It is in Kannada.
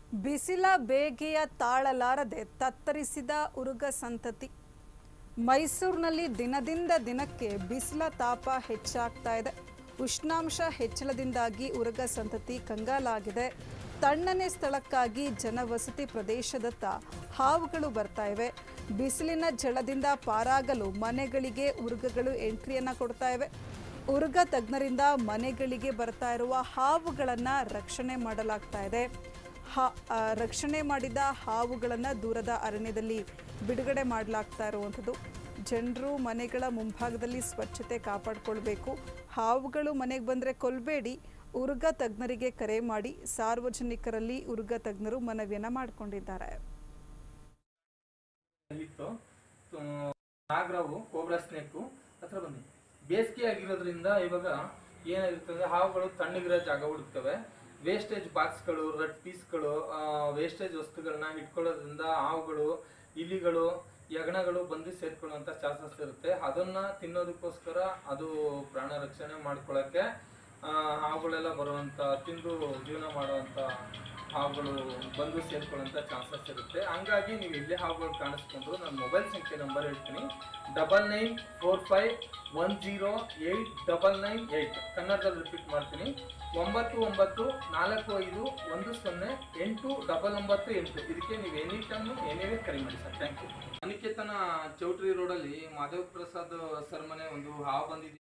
ಬಿಸಿಲ ಬೇಗೆಯ ತಾಳಲಾರದೆ ತತ್ತರಿಸಿದ ಉರುಗ ಸಂತತಿ ಮೈಸೂರಿನಲ್ಲಿ ದಿನದಿಂದ ದಿನಕ್ಕೆ ಬಿಸಿಲ ತಾಪ ಹೆಚ್ಚಾಗ್ತಾ ಇದೆ ಉಷ್ಣಾಂಶ ಹೆಚ್ಚಳದಿಂದಾಗಿ ಉರುಗ ಸಂತತಿ ಕಂಗಾಲಾಗಿದೆ ತಣ್ಣನೆ ಸ್ಥಳಕ್ಕಾಗಿ ಜನವಸತಿ ಪ್ರದೇಶದತ್ತ ಹಾವುಗಳು ಬರ್ತಾ ಇವೆ ಬಿಸಿಲಿನ ಝಳದಿಂದ ಪಾರಾಗಲು ಮನೆಗಳಿಗೆ ಉರುಗಗಳು ಎಂಟ್ರಿಯನ್ನ ಕೊಡ್ತಾ ಇವೆ ಉರುಗ ತಜ್ಞರಿಂದ ಮನೆಗಳಿಗೆ ಬರ್ತಾ ಇರುವ ಹಾವುಗಳನ್ನು ರಕ್ಷಣೆ ಮಾಡಲಾಗ್ತಾ ಇದೆ ಹಾ- ಆ, ರಕ್ಷಣೆ ಮಾಡಿದ ಹಾವುಗಳನ್ನು ದೂರದ ಅರಣ್ಯದಲ್ಲಿ ಬಿಡುಗಡೆ ಮಾಡಲಾಗ್ತಾ ಇರುವಂಥದ್ದು ಜನರು ಮನೆಗಳ ಮುಂಭಾಗದಲ್ಲಿ ಸ್ವಚ್ಛತೆ ಕಾಪಾಡಿಕೊಳ್ಬೇಕು ಹಾವುಗಳು ಮನೆಗೆ ಬಂದರೆ ಕೊಲ್ಬೇಡಿ ಉರುಗ ತಜ್ಞರಿಗೆ ಕರೆ ಮಾಡಿ ಸಾರ್ವಜನಿಕರಲ್ಲಿ ಉರುಗ ತಜ್ಞರು ಮನವಿಯನ್ನ ಮಾಡಿಕೊಂಡಿದ್ದಾರೆ ಇತ್ತು ಆ, ನಾಗರಾವು ಕೋಬ್ರಾ ಸ್ನೇಕು ಹತ್ರ ಬನ್ನಿ ಬೇಸಿಗೆ ಆಗಿರೋದ್ರಿಂದ ಇವಾಗ ಏನಾಗಿರುತ್ತೆ ಅಂದ್ರೆ ಹಾವುಗಳು ತಣ್ಣಗಿರೋ ಜಾಗ ಹುಡುಕ್ತವೆ ವೇಸ್ಟೇಜ್ ಬಾಕ್ಸ್ಗಳು ರೆಡ್ ಪೀಸ್ಗಳು ವೇಸ್ಟೇಜ್ ವಸ್ತುಗಳನ್ನ ಇಟ್ಕೊಳ್ಳೋದ್ರಿಂದ ಹಾವುಗಳು ಇಲಿಗಳು ಯಗಣಗಳು ಬಂದು ಸೇರ್ಕೊಳ್ಳುವಂತ ಚಾನ್ಸಸ್ ಇರುತ್ತೆ ಅದನ್ನ ತಿನ್ನೋದಕ್ಕೋಸ್ಕರ ಅದು ಪ್ರಾಣ ರಕ್ಷಣೆ ಮಾಡ್ಕೊಳ್ಳೋಕ್ಕೆ ಆ, ಹಾವುಗಳೆಲ್ಲ ಬರುವಂತ ತಿಂದು ಜೀವನ ಮಾಡುವಂತ ಹಾವುಗಳು ಬಂದು ಸೇರ್ಕೊಳ್ಳುವಂತ ಚಾನ್ಸಸ್ ಇರುತ್ತೆ ಹಂಗಾಗಿ ನೀವು ಎಲ್ಲೇ ಹಾವುಗಳು ಕಾಣಿಸ್ಕೊಂಡ್ರು ನನ್ನ ಮೊಬೈಲ್ ಸಂಖ್ಯೆ ನಂಬರ್ ಹೇಳ್ತೀನಿ double nine four five one zero eight double nine eight ಕನ್ನಡದಲ್ಲಿ ರಿಪೀಟ್ ಮಾಡ್ತೀನಿ ಒಂಬತ್ತು ಒಂಬತ್ತು ನಾಲ್ಕು ಐದು ಒಂದು ಸೊನ್ನೆ ಎಂಟು ಡಬಲ್ ಒಂಬತ್ತು ಎಂಟು ಇದಕ್ಕೆ ನೀವು ಎನಿ ಟೈಮ್ ಏನೇ ಕರೆ ಮಾಡಿ sir thank you Aniketana Choultry ರೋಡಲ್ಲಿ ಮಾಧವ್ ಪ್ರಸಾದ್ ಸರ್ ಮನೆ ಒಂದು ಹಾವು ಬಂದಿದೆ